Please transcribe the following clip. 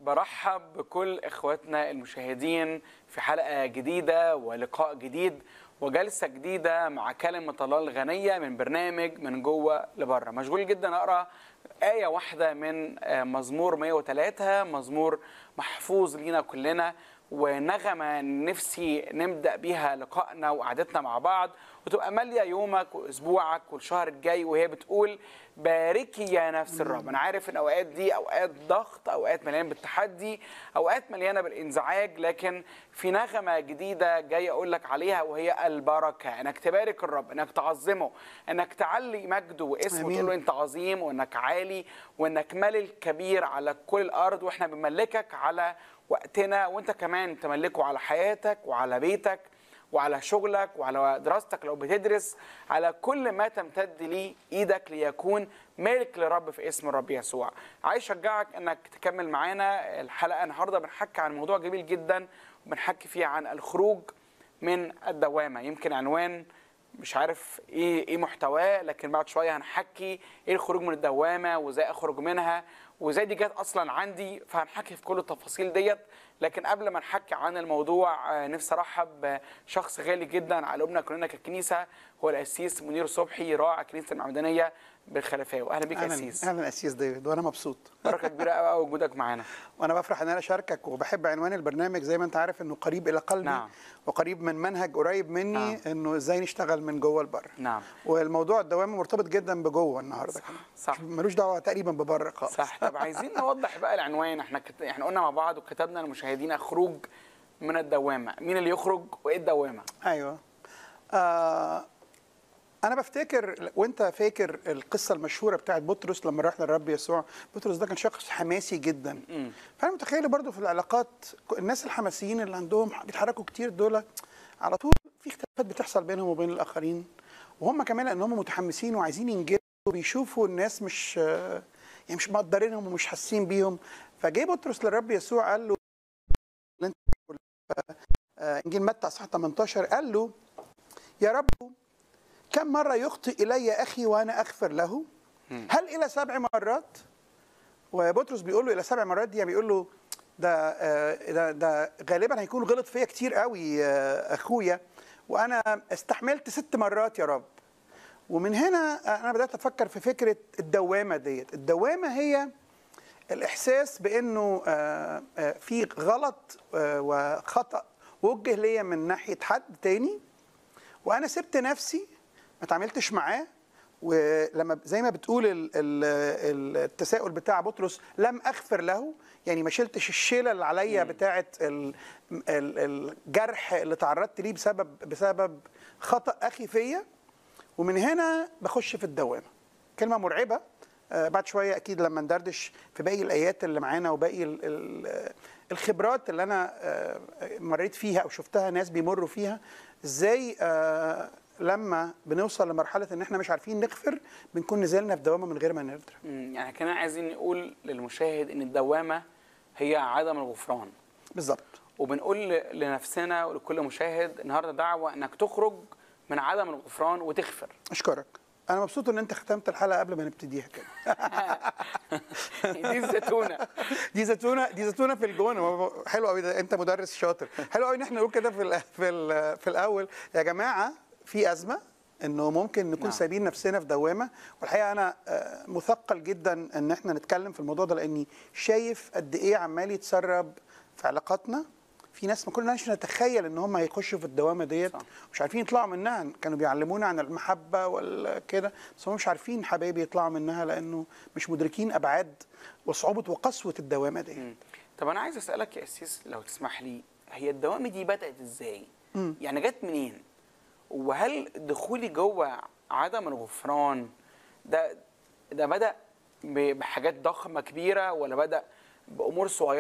برحب بكل اخواتنا المشاهدين في حلقه جديده ولقاء جديد وجلسه جديده مع كلمه الله الغنيه من برنامج من جوه لبره مشغول جدا اقرا ايه واحده من مزمور 103 مزمور محفوظ لينا كلنا ونغمه نفسي نبدا بيها لقائنا وقعدتنا مع بعض وتبقى ماليه يومك واسبوعك والشهر الجاي وهي بتقول باركي يا نفس الرب انا عارف ان اوقات دي اوقات ضغط اوقات مليانه بالتحدي اوقات مليانه بالانزعاج لكن في نغمه جديده جاي اقول لك عليها وهي البركه انك تبارك الرب انك تعظمه انك تعلي مجده واسمه وتقول له انت عظيم وانك عالي وانك ملك كبير على كل الارض واحنا بنملكك على وقتنا وانت كمان تملكه على حياتك وعلى بيتك وعلى شغلك وعلى دراستك لو بتدرس على كل ما تمتد ليه ايدك ليكون ملك لرب في اسم الرب يسوع عايز اشجعك انك تكمل معانا الحلقه النهارده بنحكي عن موضوع جميل جدا وبنحكي فيه عن الخروج من الدوامه يمكن عنوان مش عارف ايه ايه محتواه لكن بعد شويه هنحكي ايه الخروج من الدوامه وازاي اخرج منها وازاي دي جت اصلا عندي فهنحكي في كل التفاصيل ديت لكن قبل ما نحكي عن الموضوع نفسي ارحب بشخص غالي جدا على قلوبنا كلنا ككنيسه هو القسيس منير صبحي راعي كنيسه المعمدانيه بالخلفاوي اهلا بيك يا قسيس اهلا قسيس ديفيد وانا مبسوط بركه كبيره قوي وجودك معانا وانا بفرح ان انا اشاركك وبحب عنوان البرنامج زي ما انت عارف انه قريب الى قلبي نعم. وقريب من منهج قريب مني نعم. انه ازاي نشتغل من جوه لبره نعم والموضوع الدوام مرتبط جدا بجوه النهارده كمان صح ملوش دعوه تقريبا ببره خالص صح طب عايزين نوضح بقى العنوان احنا كت... احنا قلنا مع بعض وكتبنا للمشاهدين خروج من الدوامه مين اللي يخرج وايه الدوامه ايوه آه انا بفتكر وانت فاكر القصه المشهوره بتاعت بطرس لما راح للرب يسوع بطرس ده كان شخص حماسي جدا مم. فانا متخيل برضو في العلاقات الناس الحماسيين اللي عندهم بيتحركوا كتير دول على طول في اختلافات بتحصل بينهم وبين الاخرين وهم كمان لانهم متحمسين وعايزين ينجزوا بيشوفوا الناس مش يعني مش مقدرينهم ومش حاسين بيهم فجه بطرس للرب يسوع قال له انجيل متى اصحاح 18 قال له يا رب كم مرة يخطئ إلي أخي وأنا أغفر له؟ هل إلى سبع مرات؟ وبطرس بيقول له إلى سبع مرات دي يعني بيقول له ده ده ده غالبا هيكون غلط فيا كتير قوي أخويا وأنا استحملت ست مرات يا رب. ومن هنا أنا بدأت أفكر في فكرة الدوامة ديت، الدوامة هي الإحساس بأنه في غلط وخطأ وجه ليا من ناحية حد تاني وأنا سبت نفسي ما تعاملتش معاه ولما زي ما بتقول ال ال التساؤل بتاع بطرس لم اغفر له يعني ما شلتش الشيله اللي عليا بتاعه ال ال الجرح اللي تعرضت ليه بسبب بسبب خطا اخي فيا ومن هنا بخش في الدوامه كلمه مرعبه آه بعد شويه اكيد لما ندردش في باقي الايات اللي معانا وباقي ال ال الخبرات اللي انا آه مريت فيها او شفتها ناس بيمروا فيها ازاي آه لما بنوصل لمرحله ان احنا مش عارفين نغفر بنكون نزلنا في دوامه من غير ما ندري يعني كنا عايزين نقول للمشاهد ان الدوامه هي عدم الغفران بالظبط وبنقول لنفسنا ولكل مشاهد النهارده دعوه انك تخرج من عدم الغفران وتغفر اشكرك انا مبسوط ان انت ختمت الحلقه قبل ما نبتديها كده دي الزيتونه دي زيتونه دي زيتونه في الجون حلو قوي ده انت مدرس شاطر حلو قوي ان احنا نقول كده في ال في ال في الاول يا جماعه في ازمه انه ممكن نكون نعم. سايبين نفسنا في دوامه والحقيقه انا مثقل جدا ان احنا نتكلم في الموضوع ده لاني شايف قد ايه عمال يتسرب في علاقاتنا في ناس ما كناش نتخيل ان هم هيخشوا في الدوامه ديت مش عارفين يطلعوا منها كانوا بيعلمونا عن المحبه وكده بس هم مش عارفين حبايبي يطلعوا منها لانه مش مدركين ابعاد وصعوبه وقسوه الدوامه دي طب انا عايز اسالك يا اسيس لو تسمح لي هي الدوامه دي بدات ازاي مم. يعني جت منين وهل دخولي جوه عدم الغفران ده ده بدا بحاجات ضخمه كبيره ولا بدا بامور صغيره